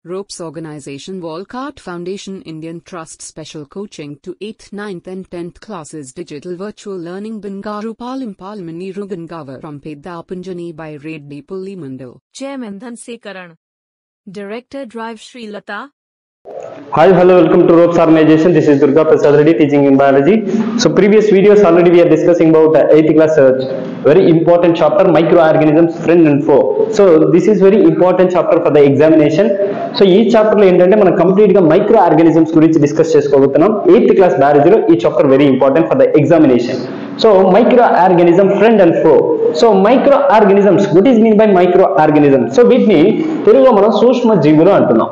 Ropes Organization Walcott Foundation Indian Trust Special Coaching to 8th, 9th and 10th classes Digital Virtual Learning Bangaru Palim Palmani Rugangavar from Pedapunjani by Reddy Pulli Mandal. Chairman Dhanse Karan. Director Drive Sri Lata. Hi, hello, welcome to Ropes Organization. This is Durga Prasad Reddy teaching in biology. So previous videos already we are discussing about uh, 8th class uh, very important chapter microorganisms friend and foe. So this is very important chapter for the examination. So ఈ chapter లో ఏంటంటే మనం complete గా microorganisms గురించి discuss చేసుకోబోతున్నాం eighth class బ్యారేజ్ లో ఈ chapter very important for the examination so micro microorganism friend and foe so micro microorganisms good is mean by micro organism so వీటిని తెలుగులో మనం సూక్ష్మ జీవులు అంటున్నాం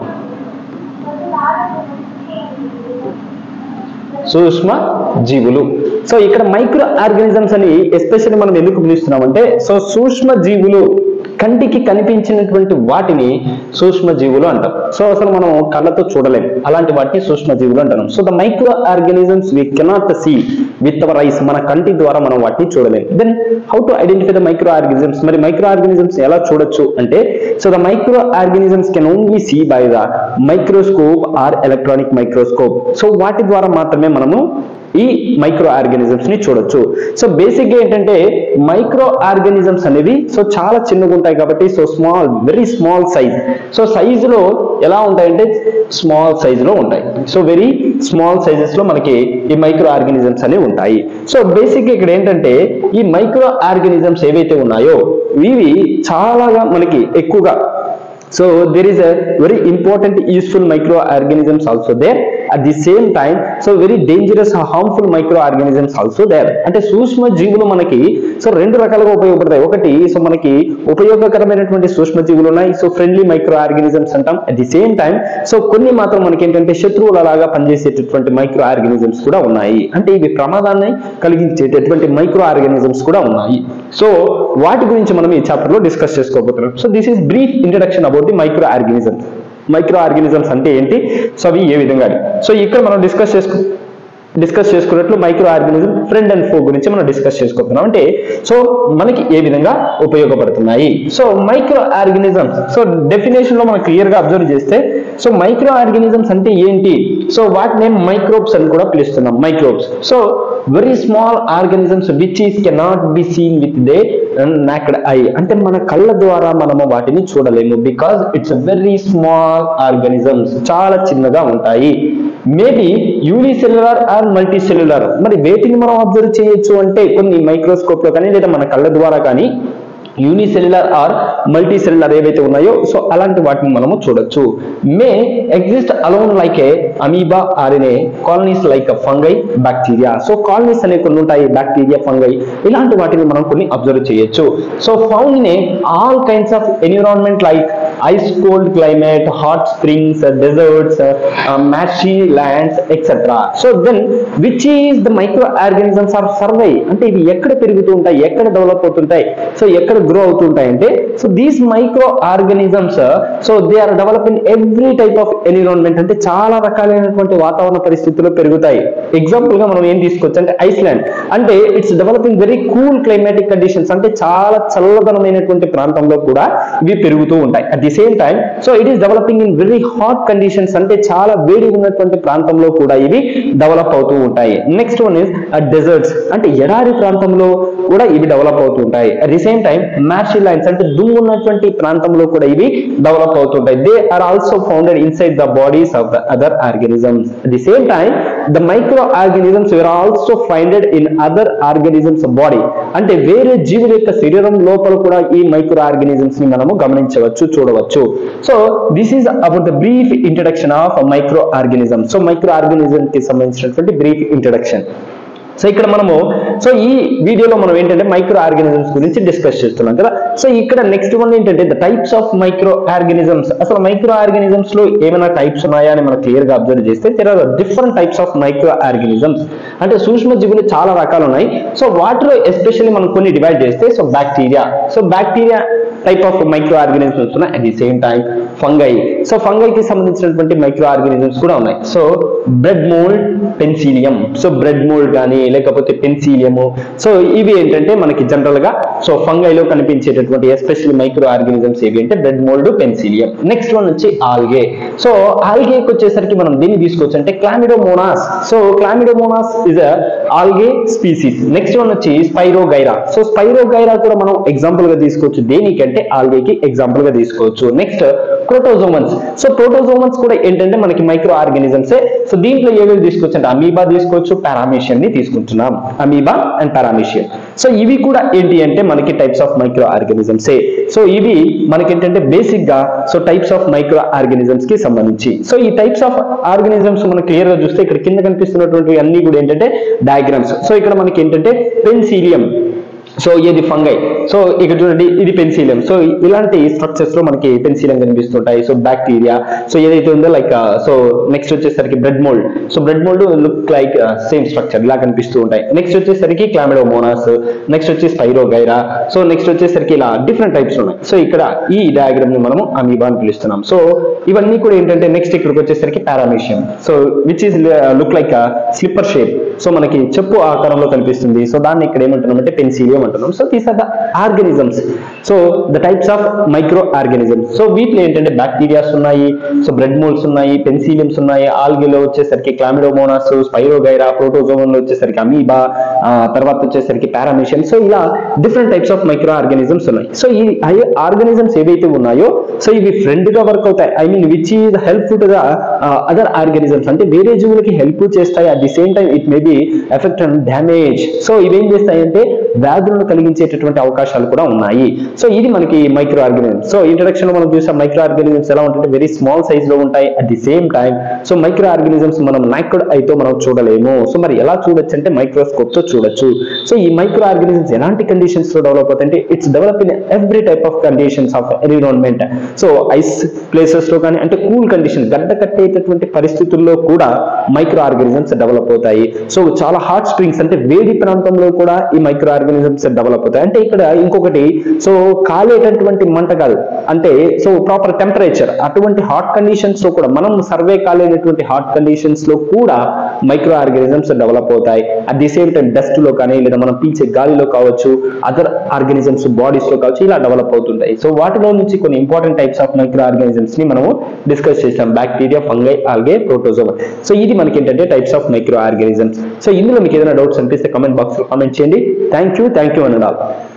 సూక్ష్మ జీవులు సో ఇక్కడ మైక్రో ఆర్గానిజమ్స్ అని ఎస్పెషల్లీ మనం ఎందుకు పిలుస్తున్నామంటే సో సూక్ష్మ జీవులు కంటికి కనిపించినటువంటి వాటిని సూక్ష్మ జీవులు అంటాం సో అసలు మనం కళ్ళతో చూడలేం అలాంటి వాటిని సూక్ష్మ జీవులు అంటాం so the micro microorganisms we cannot see with our eyes మన కంటి ద్వారా మనం వాటిని చూడలేం then how to identify the micro microorganisms మరి మైక్రో ఆర్గానిజమ్స్ ఎలా చూడొచ్చు అంటే so the micro microorganisms can only see by the microscope or electronic microscope so వాటి ద్వారా మాత్రమే మనము ఈ మైక్రో ఆర్గానిజమ్స్ ని చూడొచ్చు సో బేసిక్ గా ఏంటంటే మైక్రో ఆర్గానిజమ్స్ అనేవి సో చాలా చిన్నగా ఉంటాయి కాబట్టి so small very small size so size లో ఎలా ఉంటాయంటే స్మాల్ సైజ్ లో ఉంటాయి సో వెరీ స్మాల్ సైజెస్ లో మనకి ఈ మైక్రో ఆర్గానిజమ్స్ అనేవి ఉంటాయి సో బేసిక్ ఇక్కడ ఏంటంటే ఈ మైక్రో ఆర్గానిజమ్స్ ఏవైతే ఉన్నాయో ఇవి చాలాగా మనకి ఎక్కువగా so there is a very important useful microorganisms also there at the same time so very dangerous harmful microorganisms also there అంటే సూక్ష్మ జీవులు మనకి సో రెండు రకాలుగా ఉపయోగపడతాయి ఒకటి సో మనకి ఉపయోగకరమైనటువంటి సూక్ష్మ జీవులు ఉన్నాయి సో ఫ్రెండ్లీ మైక్రో ఆర్గానిజమ్స్ అంటాం at the same time so కొన్ని మాత్రం మనకి ఏంటంటే శత్రువుల లాగా పనిచేసేటటువంటి మైక్రో ఆర్గానిజమ్స్ కూడా ఉన్నాయి అంటే ఇవి ప్రమాదాన్ని కలిగించేటటువంటి మైక్రో ఆర్గానిజమ్స్ కూడా ఉన్నాయి సో వాటి గురించి మనం ఈ చాప్టర్ లో డిస్కస్ చేసుకోబోతున్నాం so this is brief introduction about the microorganisms micro organisms అంటే ఏంటి సో అవి ఏ విధంగా సో ఇక్కడ మనం డిస్కస్ చేసుకో డిస్కస్ చేసుకున్నట్లు మైక్రో ఆర్గానిజం ఫ్రెండ్ అండ్ ఫో గురించి మనం డిస్కస్ చేసుకోతున్నాం అంటే సో మనకి ఏ విధంగా ఉపయోగపడుతున్నాయి so micro organisms so definition లో మనం క్లియర్ గా అబ్జర్వ్ చేస్తే సో మైక్రో ఆర్గానిజమ్స్ అంటే ఏంటి సో వాటి నేమ్ మైక్రోబ్స్ అని కూడా పిలుస్తున్నాం microbes so very small organisms which is cannot be seen with the naked eye అంటే మన కళ్ళ ద్వారా మనము వాటిని చూడలేము because it's very small organisms చాలా చిన్నగా ఉంటాయి maybe unicellular or multicellular మరి వేటిని మనం అబ్జర్వ్ చేయొచ్చు అంటే కొన్ని మైక్రోస్కోప్ లో కానీ లేదా మన కళ్ళ ద్వారా కానీ యూనిసెల్యులర్ ఆర్ మల్టీ సెల్యులర్ ఏవైతే ఉన్నాయో సో అలాంటి వాటిని మనము చూడొచ్చు may exist alone like a amoeba or in a colonies like fungi bacteria so colonies అనే కొన్ని ఉంటాయి బ్యాక్టీరియా ఫంగై ఇలాంటి వాటిని మనం కొన్ని అబ్జర్వ్ చేయొచ్చు so found in a all kinds of environment like ice cold climate hot springs deserts marshy lands etcetera so then which is the micro microorganisms are survive అంటే ఇవి ఎక్కడ పెరుగుతూ ఉంటాయి ఎక్కడ డెవలప్ అవుతుంటాయి సో ఎక్కడ గ్రో అవుతుంటాయి అంటే so these micro organisms so they are develop in every type of environment అంటే చాలా రకాలైనటువంటి వాతావరణ పరిస్థితుల్లో పెరుగుతాయి ఎగ్జాంపుల్ గా మనం ఏం తీసుకోవచ్చు అంటే ఐస్లాండ్ అంటే it's developing very cool climatic conditions అంటే చాలా చల్లదనమైనటువంటి ప్రాంతంలో కూడా ఇవి పెరుగుతూ ఉంటాయి at the same time so it is developing in very hot conditions అంటే చాలా వేడి ఉన్నటువంటి ప్రాంతంలో కూడా ఇవి డెవలప్ అవుతూ ఉంటాయి నెక్స్ట్ వన్ ఇస్ డెజర్ట్స్ అంటే ఎడారి ప్రాంతంలో కూడా ఇవి డెవలప్ అవుతూ ఉంటాయి at the same time marshy lines అంటే దుమ్ము ఉన్నటువంటి ప్రాంతంలో కూడా ఇవి డెవలప్ అవుతుంటాయి they are also founded inside the bodies of the other organisms at the same time the micro organisms were also finded in other organisms body అంటే వేరే జీవుల యొక్క శరీరం లోపల కూడా ఈ మైక్రో ఆర్గానిజమ్స్ ని మనము గమనించవచ్చు చూడవచ్చు so this is about the brief introduction of micro organism so micro organism కి సంబంధించినటువంటి బ్రీఫ్ ఇంట్రడక్షన్ సో ఇక్కడ మనము సో ఈ వీడియోలో మనం ఏంటంటే మైక్రో ఆర్గానిజమ్స్ గురించి డిస్కస్ చేస్తున్నాం కదా సో ఇక్కడ నెక్స్ట్ వన్ ఏంటంటే the types of micro organisms అసలు మైక్రో ఆర్గానిజమ్స్ లో ఏమైనా టైప్స్ ఉన్నాయా అని మనం క్లియర్ గా అబ్జర్వ్ చేస్తే there are different types of micro organisms అంటే సూక్ష్మ జీవులు చాలా రకాలు ఉన్నాయి సో వాటిలో ఎస్పెషల్లీ మనం కొన్ని డివైడ్ చేస్తే so bacteria so bacteria type of micro organisms ఉన్నాయి at the same time fungi so ఫంగైకి సంబంధించినటువంటి మైక్రో ఆర్గానిజమ్స్ కూడా ఉన్నాయి so bread mould penicillium so bread mould కానీ లేకపోతే పెన్సిలియము సో ఇవి ఏంటంటే మనకి జనరల్ గా సో ఫంగైలో కనిపించేటటువంటి ఎస్పెషల్లీ మైక్రో ఆర్గానిజమ్స్ ఏవి అంటే bread mould penicillium next one వచ్చి ఆల్గే సో ఆల్గేకి వచ్చేసరికి మనం దీన్ని తీసుకోవచ్చు అంటే Chlamydomonas so Chlamydomonas is a algae species next one వచ్చి స్పైరోగైరా సో స్పైరోగైరా కూడా మనం ఎగ్జాంపుల్ గా తీసుకోవచ్చు దేనికంటే ఆల్గేకి ఎగ్జాంపుల్ గా తీసుకోవచ్చు నెక్స్ట్ ప్రోటోజోమన్స్ సో ప్రోటోజోమన్స్ కూడా ఏంటంటే మనకి మైక్రో ఆర్గానిజమ్సే సో దీంట్లో ఏవేవి తీసుకోవచ్చు అంటే అమీబా తీసుకోవచ్చు పారామీషియం ని తీసుకుంటున్నాం అమీబా అండ్ పారామీషియం సో ఇవి కూడా ఏంటి అంటే మనకి టైప్స్ ఆఫ్ మైక్రో ఆర్గానిజమ్సే సో ఇవి మనకి ఏంటంటే బేసిక్ గా so types of micro organisms కి సంబంధించి సో ఈ టైప్స్ ఆఫ్ ఆర్గానిజమ్స్ మనం క్లియర్ గా చూస్తే ఇక్కడ కింద కనిపిస్తున్నటువంటి అన్ని కూడా ఏంటంటే డయాగ్రామ్స్ సో ఇక్కడ మనకి ఏంటంటే పెన్సీలియం సో ఇది ఫంగై సో ఇక్కడ చూడండి ఇది పెన్సిలియం సో ఇలాంటి స్ట్రక్చర్స్ లో మనకి పెన్సిలియం కనిపిస్తుంటాయి సో బ్యాక్టీరియా సో ఏదైతే ఉందో లైక్ సో నెక్స్ట్ వచ్చేసరికి bread mould so bread mould look like same structure ఇలా కనిపిస్తూ ఉంటాయి నెక్స్ట్ వచ్చేసరికి క్లామిడోమోనాస్ నెక్స్ట్ వచ్చి స్పైరోగైరా సో నెక్స్ట్ వచ్చేసరికి ఇలా డిఫరెంట్ టైప్స్ ఉన్నాయి సో ఇక్కడ ఈ డయాగ్రామ్ ని మనము అమీబా అని పిలుస్తున్నాం సో ఇవన్నీ కూడా ఏంటంటే నెక్స్ట్ ఇక్కడికి వచ్చేసరికి paramecium so which is look like slipper shape so మనకి చెప్పు ఆకారంలో కనిపిస్తుంది సో దాన్ని ఇక్కడ ఏమంటున్నాం అంటే పెన్సిలియం అంటున్నాం so these are the organisms so the types of micro organisms so వీటిలో ఏంటంటే బ్యాక్టీరియాస్ ఉన్నాయి సో బ్రెడ్ మోల్స్ ఉన్నాయి పెన్సిలియమ్స్ ఉన్నాయి ఆల్గిలో వచ్చేసరికి క్లామిడోమోనాస్ స్పైరోగైరా ప్రోటోజోమన్ వచ్చేసరికి అమీబా ఆ, తర్వాత వచ్చేసరికి పారామిషియం సో ఇలా different types of micro organisms ఉన్నాయి సో ఈ ఆర్గానిజమ్స్ ఏవైతే ఉన్నాయో సో ఇవి ఫ్రెండ్ గా వర్క్ అవుతాయి I mean which is helpful to the other organisms అంటే వేరే జీవులకి హెల్ప్ చేస్తాయి at the same time it may be effect and damage so ఇవేం చేస్తాయంటే వ్యాధులను కలిగించేటటువంటి అవకాశాలు కూడా ఉన్నాయి సో ఇది మనకి మైక్రో ఆర్గానిజం సో ఇంట్రడక్షన్ లో మనం చూసాం మైక్రో ఆర్గానిజమ్స్ ఎలా ఉంటాయి వెరీ స్మాల్ సైజ్ లో ఉంటాయి at the same time so micro organisms మనం నాక్డ్ అయితే మనం చూడలేము సో మరి ఎలా చూడొచ్చు అంటే మైక్రోస్కోప్ తో చూడొచ్చు సో ఈ మైక్రో ఆర్గానిజమ్స్ ఎలాంటి కండిషన్స్ లో డెవలప్ అవుతాయి అంటే it's develop in every type of conditions of environment so ices places లో కానీ అంటే కూల్ కండిషన్ గడ్డ కట్టేటటువంటి పరిస్థితుల్లో కూడా మైక్రో ఆర్గానిజమ్స్ డెవలప్ అవుతాయి సో చాలా హాట్ స్ప్రింగ్స్ అంటే వేడి ప్రాంతంలో కూడా ఈ మైక్రో ఆర్గానిజమ్స్ డెవలప్ అవుతాయి అంటే ఇక్కడ ఇంకొకటి సో కాలేటటువంటి మంట కాదు అంటే సో ప్రాపర్ టెంపరేచర్ అటువంటి హాట్ కండిషన్స్ లో కూడా మనం సర్వే కాలేనటువంటి హాట్ కండిషన్స్ లో కూడా మైక్రో ఆర్గానిజమ్స్ డెవలప్ అవుతాయి at the same time dust లో కానీ లేదా మనం పీల్చే గాలిలో కావచ్చు అదర్ ఆర్గానిజమ్స్ బాడీస్ లో కావచ్చు ఇలా డెవలప్ అవుతుంటాయి సో వాటిలో నుంచి కొన్ని important types of micro organisms ని మనము డిస్కస్ చేసాం bacteria fungi algae protozoa so ఇది మనకి ఏంటంటే types of micro organisms so ఇందులో మీకు ఏదైనా డౌట్స్ అనిపిస్తే కమెంట్ బాక్స్ లో కామెంట్ చేయండి థ్యాంక్ యూ థ్యాంక్ యూ అని